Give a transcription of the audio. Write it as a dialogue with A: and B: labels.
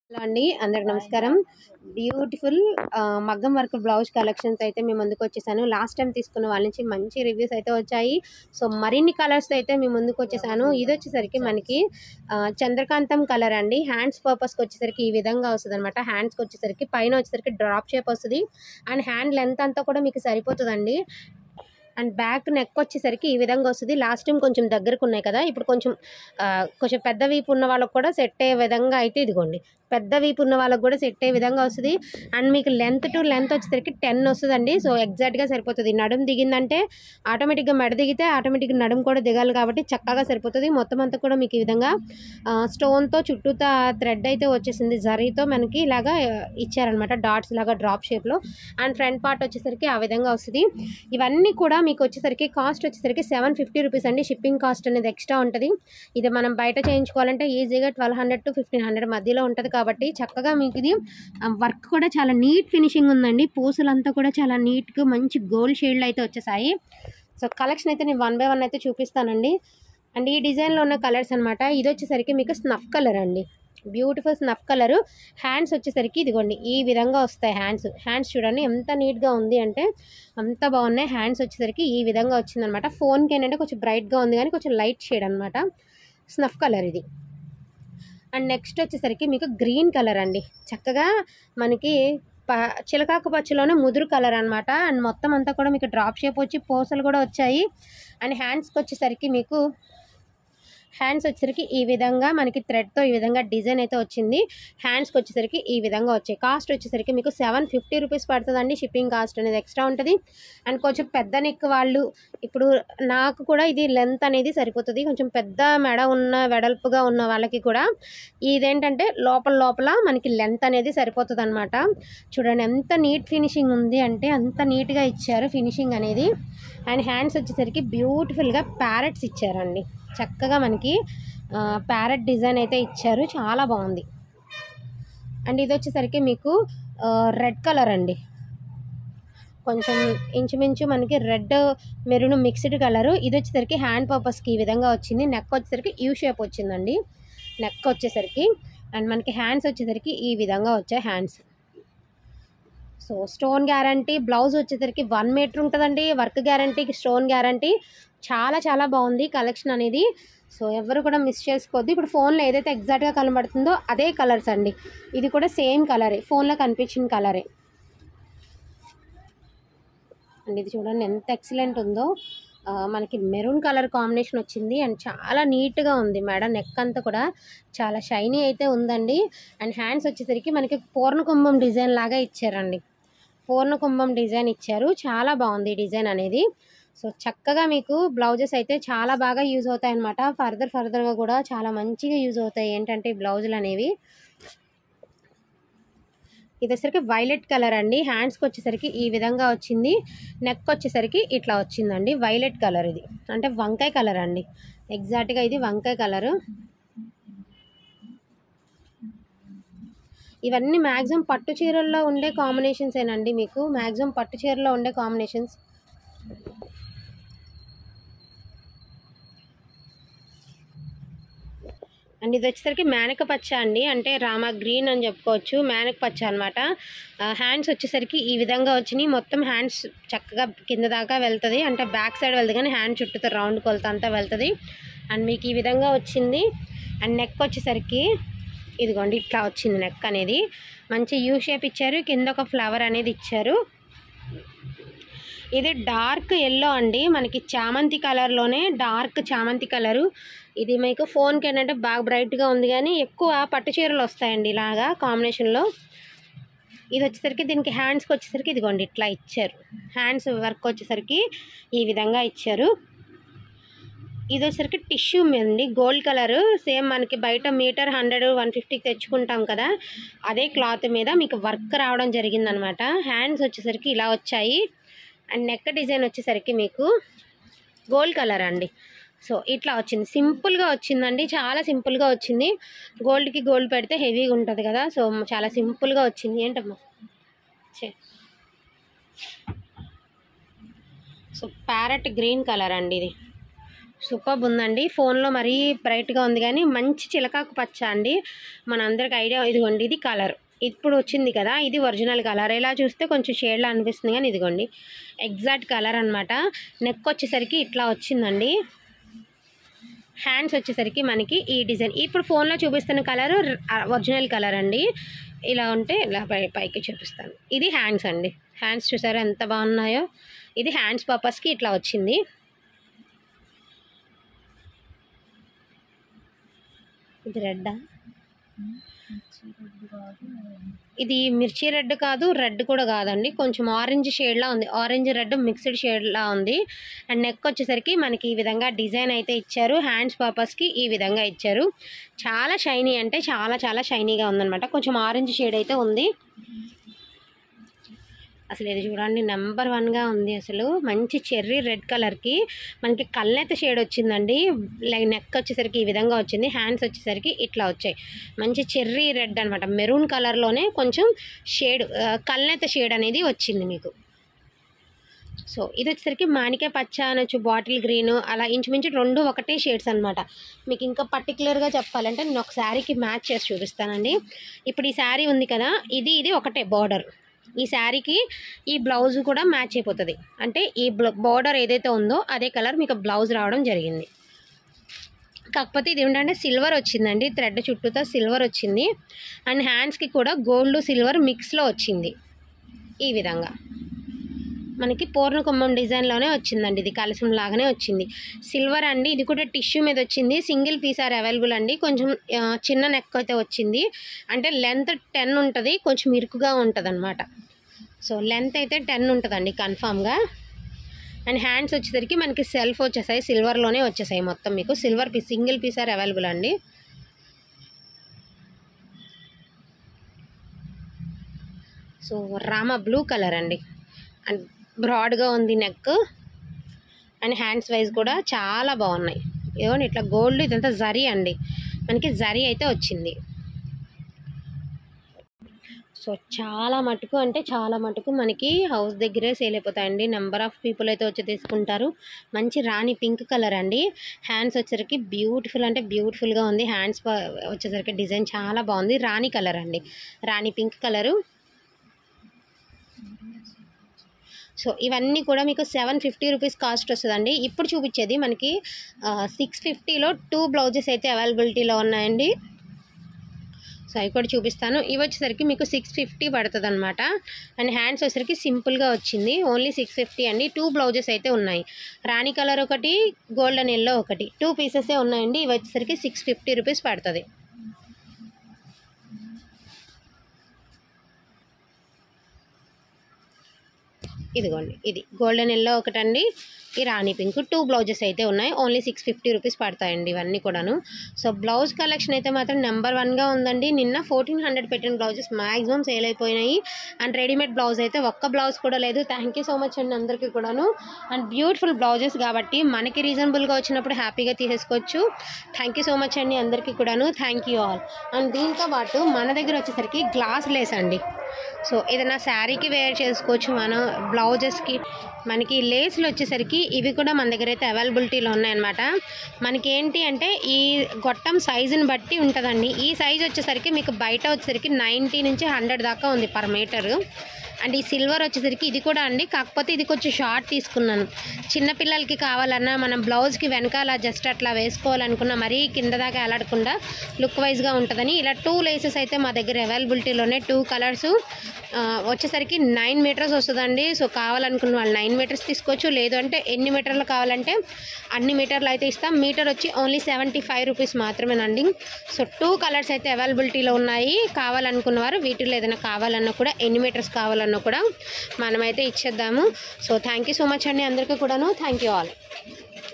A: hello అండి అందరికి నమస్కారం బ్యూటిఫుల్ ఆ, మగ్గం వర్క్ బ్లౌజ్ కలెక్షన్స్ అయితే మేము ముందుకు వచ్చేసాను లాస్ట్ టైం తీసుకున్న వాళ్ళ నుంచి మంచి రివ్యూస్ అయితే వచ్చాయి సో మరిన్ని కలర్స్ అయితే మేము ముందుకు వచ్చేసాను ఇది వచ్చేసరికి మనకి ఆ, చంద్రకాంతం కలర్ అండి హ్యాండ్స్ పర్పస్కి వచ్చేసరికి ఈ విధంగా వస్తుంది అనమాట హ్యాండ్స్కి వచ్చేసరికి పైన వచ్చేసరికి డ్రాప్ షేప్ వస్తుంది అండ్ హ్యాండ్ లెంత్ అంతా కూడా మీకు సరిపోతుందండి అండ్ బ్యాక్ నెక్ వచ్చేసరికి ఈ విధంగా వస్తుంది లాస్ట్ టైం కొంచెం దగ్గరకు ఉన్నాయి కదా ఇప్పుడు కొంచెం ఆ, కొంచెం పెద్ద వీపు ఉన్న వాళ్ళకి కూడా సెట్ అయ్యే విధంగా అయితే ఇదిగోండి పెద్ద వీపు ఉన్న వాళ్ళకి కూడా సెట్ అయ్యే విధంగా వస్తుంది అండ్ మీకు లెంత్ టు లెంత్ వచ్చేసరికి టెన్ వస్తుందండి సో ఎగ్జాక్ట్గా సరిపోతుంది నడుము దిగిందంటే ఆటోమేటిక్గా మెడ దిగితే ఆటోమేటిక్గా నడుము కూడా దిగాలి కాబట్టి చక్కగా సరిపోతుంది మొత్తం అంతా కూడా మీకు ఈ విధంగా స్టోన్తో చుట్టూతా థ్రెడ్ అయితే వచ్చేసింది జరీతో మనకి ఇలాగా ఆ, ఇచ్చారనమాట డాట్స్ లాగా డ్రాప్ షేప్లో అండ్ ఫ్రంట్ పార్ట్ వచ్చేసరికి ఆ విధంగా వస్తుంది ఇవన్నీ కూడా మీకు వచ్చేసరికి కాస్ట్ వచ్చేసరికి సెవెన్ ఫిఫ్టీ రూపీస్ అండి షిప్పింగ్ కాస్ట్ అనేది ఎక్స్ట్రా ఉంటుంది ఇది మనం బయట చేయించుకోవాలంటే ఈజీగా twelve hundred to fifteen hundred మధ్యలో ఉంటుంది కాబట్టి చక్కగా మీకు ఇది వర్క్ కూడా చాలా నీట్ ఫినిషింగ్ ఉందండి పూసలంతా కూడా చాలా నీట్గా మంచి గోల్డ్ షేడ్లు అయితే వచ్చేసాయి సో కలెక్షన్ అయితే నేను వన్ బై వన్ అయితే చూపిస్తానండి అండ్ ఈ డిజైన్లో ఉన్న కలర్స్ అనమాట ఇది వచ్చేసరికి మీకు స్నఫ్ కలర్ అండి బ్యూటిఫుల్ స్నఫ్ కలర్ హ్యాండ్స్ వచ్చేసరికి ఇదిగోండి ఈ విధంగా వస్తాయి హ్యాండ్స్ హ్యాండ్స్ చూడండి ఎంత నీట్గా ఉంది అంటే అంత బాగున్నాయి హ్యాండ్స్ వచ్చేసరికి ఈ విధంగా వచ్చిందనమాట ఫోన్కి ఏంటంటే కొంచెం బ్రైట్గా ఉంది కానీ కొంచెం లైట్ షేడ్ అనమాట స్నఫ్ కలర్ ఇది అండ్ నెక్స్ట్ వచ్చేసరికి మీకు గ్రీన్ కలర్ అండి చక్కగా మనకి ప చిలకాకు పచ్చలోనే ముదురు కలర్ అనమాట అండ్ మొత్తం అంతా కూడా మీకు డ్రాప్ షేప్ వచ్చి పూసలు కూడా వచ్చాయి అండ్ హ్యాండ్స్కి వచ్చేసరికి మీకు హ్యాండ్స్ వచ్చేసరికి ఈ విధంగా మనకి థ్రెడ్తో ఈ విధంగా డిజైన్ అయితే వచ్చింది హ్యాండ్స్కి వచ్చేసరికి ఈ విధంగా వచ్చాయి కాస్ట్ వచ్చేసరికి మీకు సెవెన్ ఫిఫ్టీ రూపీస్ పడుతుందండి షిప్పింగ్ కాస్ట్ అనేది ఎక్స్ట్రా ఉంటుంది అండ్ కొంచెం పెద్ద నెక్ వాళ్ళు ఇప్పుడు నాకు కూడా ఇది లెంత్ అనేది సరిపోతుంది కొంచెం పెద్ద మెడ ఉన్న వెడల్పుగా ఉన్న వాళ్ళకి కూడా ఇదేంటంటే లోపల లోపల మనకి లెంత్ అనేది సరిపోతుంది అనమాట చూడండి ఎంత నీట్ ఫినిషింగ్ ఉంది అంటే అంత నీట్గా ఇచ్చారు ఫినిషింగ్ అనేది అండ్ హ్యాండ్స్ వచ్చేసరికి బ్యూటిఫుల్గా ప్యారెట్స్ ఇచ్చారండి చక్కగా మనకి ప్యారెట్ డిజైన్ అయితే ఇచ్చారు చాలా బాగుంది అండ్ ఇది వచ్చేసరికి మీకు రెడ్ కలర్ అండి కొంచెం ఇంచుమించు మనకి రెడ్ మెరూన్ మిక్స్డ్ కలరు ఇది వచ్చేసరికి హ్యాండ్ పర్పస్కి ఈ విధంగా వచ్చింది నెక్ వచ్చేసరికి యూ షేప్ వచ్చిందండి నెక్ వచ్చేసరికి అండ్ మనకి హ్యాండ్స్ వచ్చేసరికి ఈ విధంగా వచ్చాయి hands so stone guarantee blouse వచ్చేసరికి వన్ మీటర్ ఉంటుందండి వర్క్ గ్యారంటీ స్టోన్ గ్యారంటీ చాలా చాలా బాగుంది కలెక్షన్ అనేది సో ఎవరు కూడా మిస్ చేసుకోవద్దు ఇప్పుడు ఫోన్లో ఏదైతే ఎగ్జాక్ట్గా కనబడుతుందో అదే కలర్స్ అండి ఇది కూడా సేమ్ కలరే ఫోన్లో కనిపించిన కలరే అండ్ ఇది చూడండి ఎంత ఎక్సలెంట్ ఉందో ఆ, మనకి మెరూన్ కలర్ కాంబినేషన్ వచ్చింది అండ్ చాలా నీట్గా ఉంది మేడం నెక్ అంతా కూడా చాలా షైనీ అయితే ఉందండి అండ్ హ్యాండ్స్ వచ్చేసరికి మనకి పూర్ణ కుంభం డిజైన్ లాగా ఇచ్చారండి పూర్ణ కుంభం డిజైన్ ఇచ్చారు చాలా బాగుంది ఈ డిజైన్ అనేది సో చక్కగా మీకు బ్లౌజెస్ అయితే చాలా బాగా యూజ్ అవుతాయి అనమాట ఫర్దర్ ఫర్దర్గా కూడా చాలా మంచిగా యూజ్ అవుతాయి ఏంటంటే ఈ బ్లౌజులు అనేవి ఇది వచ్చేసరికి వైలెట్ కలర్ అండి హ్యాండ్స్కి వచ్చేసరికి ఈ విధంగా వచ్చింది నెక్ వచ్చేసరికి ఇట్లా వచ్చిందండి వైలెట్ కలర్ ఇది అంటే వంకాయ కలర్ అండి ఎగ్జాక్ట్గా ఇది వంకాయ కలరు ఇవన్నీ మ్యాక్సిమం పట్టు చీరల్లో ఉండే కాంబినేషన్స్ ఏనండి మీకు మ్యాక్సిమం పట్టు చీరలో ఉండే కాంబినేషన్స్ అండ్ ఇది వచ్చేసరికి మేనక పచ్చ అండి అంటే రామ గ్రీన్ అని చెప్పుకోవచ్చు మేనక పచ్చ అనమాట హ్యాండ్స్ వచ్చేసరికి ఈ విధంగా వచ్చినాయి మొత్తం హ్యాండ్స్ చక్కగా కింద దాకా వెళ్తుంది అంటే బ్యాక్ సైడ్ వెళ్తుంది కానీ హ్యాండ్ చుట్టూతో రౌండ్ కొలత అంతా వెళ్తుంది అండ్ మీకు ఈ విధంగా వచ్చింది అండ్ నెక్ వచ్చేసరికి ఇదిగోండి ఇట్లా వచ్చింది నెక్ అనేది మంచి యూ షేప్ ఇచ్చారు కింద ఒక ఫ్లవర్ అనేది ఇచ్చారు ఇది డార్క్ ఎల్లో అండి మనకి చామంతి కలర్లోనే డార్క్ చామంతి కలరు ఇది మీకు ఫోన్కి ఏంటంటే బాగా బ్రైట్గా ఉంది కానీ ఎక్కువ పట్టు చీరలు వస్తాయండి ఇలాగా కాంబినేషన్లో ఇది వచ్చేసరికి దీనికి హ్యాండ్స్కి వచ్చేసరికి ఇదిగోండి ఇట్లా ఇచ్చారు హ్యాండ్స్ వర్క్ వచ్చేసరికి ఈ విధంగా ఇచ్చారు ఇది వచ్చేసరికి టిష్యూ అండి గోల్డ్ కలర్ సేమ్ మనకి బయట మీటర్ హండ్రెడ్ వన్ ఫిఫ్టీకి తెచ్చుకుంటాం కదా అదే క్లాత్ మీద మీకు వర్క్ రావడం జరిగిందనమాట హ్యాండ్స్ వచ్చేసరికి ఇలా వచ్చాయి అండ్ నెక్ డిజైన్ వచ్చేసరికి మీకు గోల్డ్ కలర్ అండి సో ఇట్లా వచ్చింది సింపుల్గా వచ్చిందండి చాలా సింపుల్గా వచ్చింది గోల్డ్కి గోల్డ్ పెడితే హెవీగా ఉంటుంది కదా సో చాలా సింపుల్గా వచ్చింది ఏంటమ్మా చే సో ప్యారెట్ గ్రీన్ కలర్ అండి ఇది సూపర్ ఉందండి ఫోన్లో మరీ బ్రైట్గా ఉంది కానీ మంచి చిలకాకు పచ్చ అండి మనందరికి ఐడియా ఇదిగోండి ఇది కలర్ ఇప్పుడు వచ్చింది కదా ఇది ఒరిజినల్ కలర్ ఇలా చూస్తే కొంచెం షేడ్లా అనిపిస్తుంది కానీ ఇదిగోండి ఎగ్జాక్ట్ కలర్ అనమాట నెక్ వచ్చేసరికి ఇట్లా వచ్చిందండి హ్యాండ్స్ వచ్చేసరికి మనకి ఈ డిజైన్ ఇప్పుడు ఫోన్లో చూపిస్తున్న కలర్ ఒరిజినల్ కలర్ అండి ఇలా ఉంటే ఇలా పై పైకి చూపిస్తాను ఇది హ్యాండ్స్ అండి హ్యాండ్స్ చూసారా ఎంత బాగున్నాయో ఇది హ్యాండ్స్ పర్పస్కి ఇట్లా వచ్చింది ఇది రెడ్డా ఇది మిర్చి రెడ్ కాదు రెడ్ కూడా కాదండి కొంచెం ఆరెంజ్ షేడ్లా ఉంది ఆరెంజ్ రెడ్ మిక్స్డ్ షేడ్లా ఉంది అండ్ నెక్ వచ్చేసరికి మనకి ఈ విధంగా డిజైన్ అయితే ఇచ్చారు హ్యాండ్స్ పర్పస్కి ఈ విధంగా ఇచ్చారు చాలా షైనీ అంటే చాలా చాలా షైనీగా ఉందన్నమాట కొంచెం ఆరెంజ్ షేడ్ అయితే ఉంది అసలు ఇది చూడండి నెంబర్ వన్గా ఉంది అసలు మంచి చెర్రీ రెడ్ కలర్కి మనకి కళ్ళెత షేడ్ వచ్చిందండి లైక్ నెక్ వచ్చేసరికి ఈ విధంగా వచ్చింది హ్యాండ్స్ వచ్చేసరికి ఇట్లా వచ్చాయి మంచి చెర్రీ రెడ్ అనమాట మెరూన్ కలర్లోనే కొంచెం షేడ్ కళ్ళెత షేడ్ అనేది వచ్చింది మీకు సో ఇది వచ్చేసరికి మాణిక్య పచ్చ అనొచ్చు బాటిల్ గ్రీన్ అలా ఇంచుమించు రెండు ఒకటే షేడ్స్ అనమాట మీకు ఇంకా పర్టికులర్గా చెప్పాలంటే నేను ఒక శారీకి మ్యాచ్ చేసి చూపిస్తానండి ఇప్పుడు ఈ శారీ ఉంది కదా ఇది ఇది ఒకటే బార్డర్ ఈ శారీకి ఈ బ్లౌజ్ కూడా మ్యాచ్ అయిపోతుంది అంటే ఈ బార్డర్ ఏదైతే ఉందో అదే కలర్ మీకు బ్లౌజ్ రావడం జరిగింది కాకపోతే ఇది ఏంటంటే సిల్వర్ వచ్చిందండి థ్రెడ్ చుట్టూతో సిల్వర్ వచ్చింది అండ్ హ్యాండ్స్కి కూడా గోల్డ్ సిల్వర్ మిక్స్లో వచ్చింది ఈ విధంగా మనకి పూర్ణ కుంభం డిజైన్లోనే వచ్చిందండి ఇది కలసం లాగానే వచ్చింది సిల్వర్ అండి ఇది కూడా టిష్యూ మీద వచ్చింది సింగిల్ పీస్ ఆర్ అవైలబుల్ అండి కొంచెం ఆ, చిన్న నెక్ అయితే వచ్చింది అంటే లెంత్ టెన్ ఉంటుంది కొంచెం ఇరుకుగా ఉంటుంది అనమాట సో లెంత్ అయితే టెన్ ఉంటుందండి కన్ఫామ్గా అండ్ హ్యాండ్స్ వచ్చేసరికి మనకి సెల్ఫ్ వచ్చేసాయి సిల్వర్లోనే వచ్చేసాయి మొత్తం మీకు silver piece single piece are available అండి సో రామ బ్లూ కలర్ అండి అండ్ బ్రాడ్గా ఉంది నెక్ అండ్ హ్యాండ్స్ వైజ్ కూడా చాలా బాగున్నాయి ఏమో ఇట్లా గోల్డ్ ఇదంతా జరీ అండి మనకి జరీ అయితే వచ్చింది సో చాలా మటుకు అంటే చాలా మటుకు మనకి హౌస్ దగ్గరే సేల్ అయిపోతాయండి నెంబర్ ఆఫ్ పీపుల్ అయితే వచ్చి తీసుకుంటారు మంచి రాణి పింక్ కలర్ అండి హ్యాండ్స్ వచ్చేసరికి బ్యూటిఫుల్ అంటే బ్యూటిఫుల్గా ఉంది హ్యాండ్స్ వచ్చేసరికి డిజైన్ చాలా బాగుంది రాణి కలర్ అండి రాణి పింక్ కలరు సో ఇవన్నీ కూడా మీకు సెవెన్ ఫిఫ్టీ రూపీస్ కాస్ట్ వస్తుందండి ఇప్పుడు చూపించేది మనకి సిక్స్ ఫిఫ్టీలో టూ బ్లౌజెస్ అయితే అవైలబిలిటీలో ఉన్నాయండి సో అవి కూడా చూపిస్తాను ఇవి వచ్చేసరికి మీకు సిక్స్ ఫిఫ్టీ పడుతుంది అనమాట అండ్ హ్యాండ్స్ వచ్చేసరికి సింపుల్గా వచ్చింది ఓన్లీ సిక్స్ ఫిఫ్టీ అండి టూ బ్లౌజెస్ అయితే ఉన్నాయి రాణి కలర్ ఒకటి గోల్డెన్ ఎల్లో ఒకటి టూ పీసెసే ఉన్నాయండి ఇవి వచ్చేసరికి సిక్స్ ఫిఫ్టీ రూపీస్ పడుతుంది ఇదిగోండి ఇది గోల్డెన్ ఎల్లో ఒకటండి ఈ రాణి పింక్ టూ బ్లౌజెస్ అయితే ఉన్నాయి ఓన్లీ సిక్స్ ఫిఫ్టీ రూపీస్ పడతాయండి ఇవన్నీ కూడాను సో బ్లౌజ్ కలెక్షన్ అయితే మాత్రం నెంబర్ వన్గా ఉందండి నిన్న ఫోర్టీన్ హండ్రెడ్ పెట్టిన బ్లౌజెస్ మ్యాక్సిమం సేల్ అయిపోయినాయి అండ్ రెడీమేడ్ బ్లౌజ్ అయితే ఒక్క బ్లౌజ్ కూడా లేదు థ్యాంక్ యూ సో మచ్ అండి అందరికీ కూడాను అండ్ బ్యూటిఫుల్ బ్లౌజెస్ కాబట్టి మనకి రీజనబుల్గా వచ్చినప్పుడు హ్యాపీగా తీసేసుకోవచ్చు థ్యాంక్ యూ సో మచ్ అండి అందరికీ కూడాను థ్యాంక్ యూ ఆల్ అండ్ దీంతో పాటు మన దగ్గర వచ్చేసరికి గ్లాస్ లేస్ అండి సో ఏదైనా శారీకి వేర్ చేసుకోవచ్చు మనం బ్లౌజెస్కి మనకి లేస్లు వచ్చేసరికి ఇవి కూడా మన దగ్గర అయితే అవైలబిలిటీలో ఉన్నాయన్నమాట మనకి ఏంటి అంటే ఈ గొట్టం సైజుని బట్టి ఉంటుందండి ఈ సైజ్ వచ్చేసరికి మీకు బయట వచ్చేసరికి నైంటీ నుంచి హండ్రెడ్ దాకా ఉంది పర్ మీటరు అండ్ ఈ సిల్వర్ వచ్చేసరికి ఇది కూడా అండి కాకపోతే ఇది కొంచెం షార్ట్ తీసుకున్నాను చిన్నపిల్లలకి కావాలన్నా మనం బ్లౌజ్కి వెనకాల జస్ట్ అట్లా వేసుకోవాలనుకున్నా మరీ కింద దాకా ఎలాడకుండా లుక్ వైజ్గా ఉంటుందని ఇలా టూ లేసెస్ అయితే మా దగ్గర అవైలబిలిటీలోనే టూ కలర్స్ వచ్చేసరికి నైన్ మీటర్స్ వస్తుందండి సో కావాలనుకున్న వాళ్ళు నైన్ మీటర్స్ తీసుకోవచ్చు లేదు అంటే ఎన్ని మీటర్లు కావాలంటే అన్ని మీటర్లు అయితే ఇస్తాం మీటర్ వచ్చి ఓన్లీ సెవెంటీ ఫైవ్ రూపీస్ మాత్రమేనండి సో టూ కలర్స్ అయితే అవైలబిలిటీలో ఉన్నాయి కావాలనుకున్న వారు వీటిలో ఏదైనా కావాలన్నా కూడా ఎన్ని మీటర్స్ కావాలన్నా కూడా మనమైతే ఇచ్చేద్దాము so thank you so much అండి అందరికీ కూడాను థ్యాంక్ యూ ఆల్